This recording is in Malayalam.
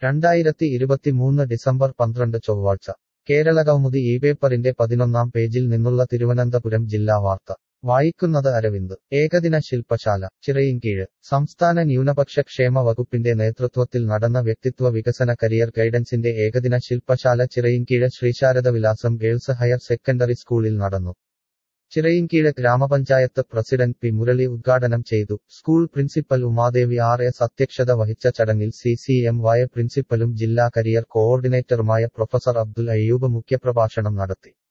രണ്ടായിരത്തി ഇരുപത്തിമൂന്ന് ഡിസംബർ പന്ത്രണ്ട് ചൊവ്വാഴ്ച കേരളകൗമുദി ഈ പേപ്പറിന്റെ പതിനൊന്നാം പേജിൽ നിന്നുള്ള തിരുവനന്തപുരം ജില്ലാ വാർത്ത വായിക്കുന്നത് അരവിന്ദ് ഏകദിന ശില്പശാല ചിറയിൻകീഴ് സംസ്ഥാന ന്യൂനപക്ഷ ക്ഷേമ വകുപ്പിന്റെ നേതൃത്വത്തിൽ നടന്ന വ്യക്തിത്വ വികസന കരിയർ ഗൈഡൻസിന്റെ ഏകദിന ശില്പശാല ചിറയിൻകീഴ് ശ്രീശാരദവിലാസം ഗേൾസ് ഹയർ സെക്കൻഡറി സ്കൂളിൽ നടന്നു ചിറയിൻകീഴ് ഗ്രാമപഞ്ചായത്ത് പ്രസിഡന്റ് പി മുരളി ഉദ്ഘാടനം ചെയ്തു school principal Umadevi R S അധ്യക്ഷത വഹിച്ച ചടങ്ങിൽ സി സി എം വായ പ്രിൻസിപ്പലും ജില്ലാ കരിയർ കോഓർഡിനേറ്ററുമായ പ്രൊഫസർ അബ്ദുൽ അയ്യൂബ് മുഖ്യപ്രഭാഷണം നടത്തി